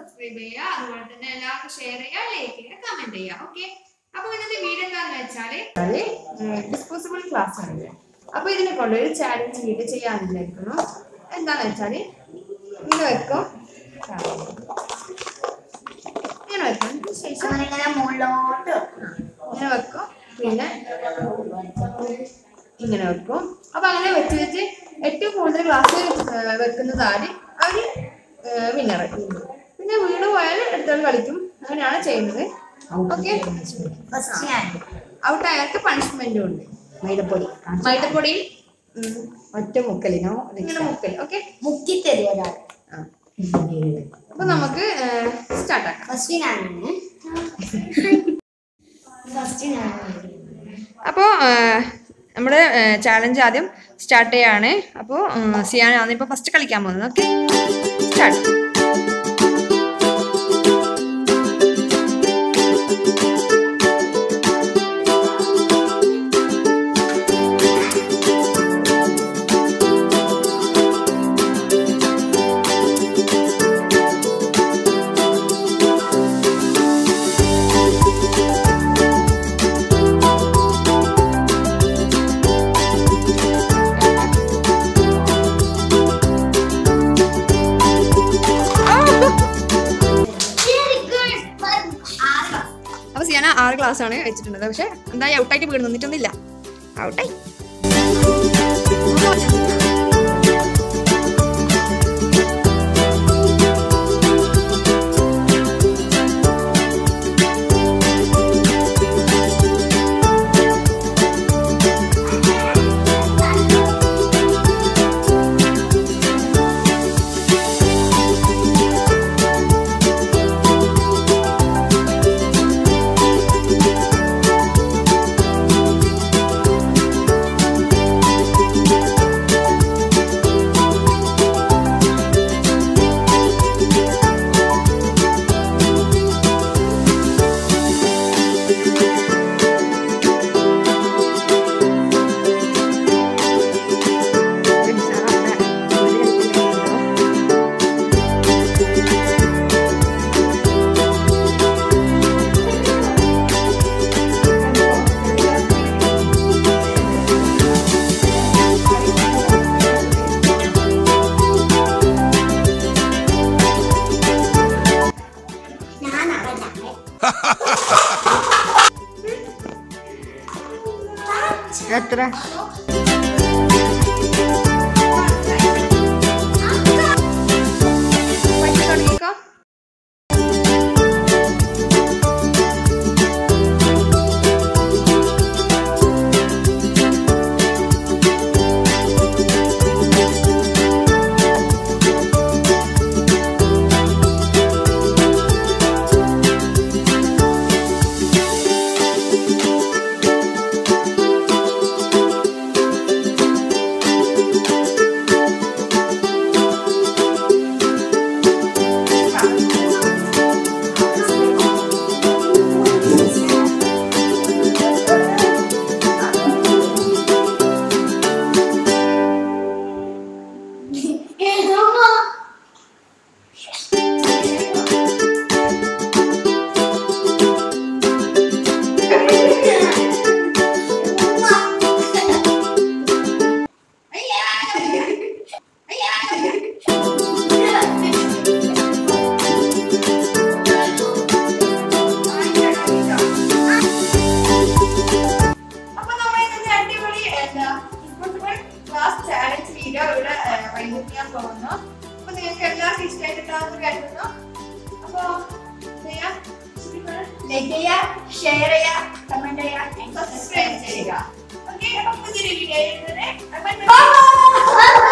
Subscribe ചെയ്യുക അതുപോലെ തന്നെ എല്ലാവർക്കും ഷെയർ ചെയ്യുക ലൈക്ക് ചെയ്യുക കമന്റ് ചെയ്യുക ഓക്കെ അപ്പൊ ഇന്നത്തെ വീഡിയോ എന്താന്ന് വെച്ചാല് ഡിസ്പോസിബിൾ ക്ലാസ് ആണ് അപ്പൊ ഇതിനെ കൊണ്ട് ഒരു ചാലഞ്ച് വീഡിയോ ചെയ്യാൻ വിചാരിക്കുന്നു എന്താന്ന് വെച്ചാല് ഇങ്ങനെ വെക്കും ഇങ്ങനെ വെക്കും ഇതിന് ശേഷം നമ്മളിങ്ങനെ മുകളിലോട്ട് വെക്കും. ഇങ്ങനെ വെക്കും പിന്നെ ഇങ്ങനെ വെക്കും അപ്പൊ അങ്ങനെ വെച്ച് വെച്ച് ഏറ്റവും കൂടുതൽ ക്ലാസ് വെക്കുന്നത് ആര് അവര് വിന്നർ പിന്നെ വീട് പോയാൽ അടുത്തവർ കളിക്കും അങ്ങനെയാണ് ചെയ്യുന്നത് ഓക്കെ First ഞാൻ. ഔട്ട് അയാൾക്ക് പണിഷ്മെന്റും ഉണ്ട് മൈദപ്പൊടി മൈദപ്പൊടി ഒറ്റ മുക്കലിനോ ഇങ്ങനെ മുക്കൽ ഓക്കെ മുക്കി തരും ഒരാൾ അപ്പൊ നമുക്ക് സ്റ്റാർട്ട് ആക്കാം ഫസ്റ്റ് ഞാനാണ് ഫസ്റ്റ് ഞാനാണ് അപ്പോൾ നമ്മുടെ ചാലഞ്ച് ആദ്യം സ്റ്റാർട്ട് ചെയ്യാണ് അപ്പോൾ സിയാനാണ് ഇപ്പോൾ ഫസ്റ്റ് കളിക്കാൻ പോകുന്നത് ഓക്കെ സ്റ്റാർട്ട് വെരി ഗുഡ് ആറ് അപ്പോൾ സിയാന ആറ് ക്ലാസ് ആണ് വെച്ചിട്ടുള്ളത് പക്ഷെ എന്തായാലും ഔട്ടായിട്ട് വീട് നിന്നിട്ടൊന്നുമില്ല ഔട്ടായി ഞാനാണ് എത്ര തുടങ്ങിക്കോ അപ്പൊ നമ്മൾ ഇന്നത്തെ അടിപൊളി എന്താ ഫുട്ബോൾ ക്ലാസ് ചാലഞ്ച് വീഡിയോ ഇവിടെ വൈകിട്ട് ചെയ്യാൻ പോകുന്നു അപ്പൊ നിങ്ങൾക്ക് എല്ലാവർക്കും ഇഷ്ടമായിട്ടുണ്ടാവുമെന്ന് കരുതുന്നു അപ്പൊ ചെയ്യാം ലൈക്ക് ചെയ്യുക ഷെയർ ചെയ്യുക കമന്റ് ചെയ്യുക സബ്സ്ക്രൈബ് ചെയ്യുക ഓക്കെ അപ്പൊ പുതിയൊരു വീഡിയോ Bye.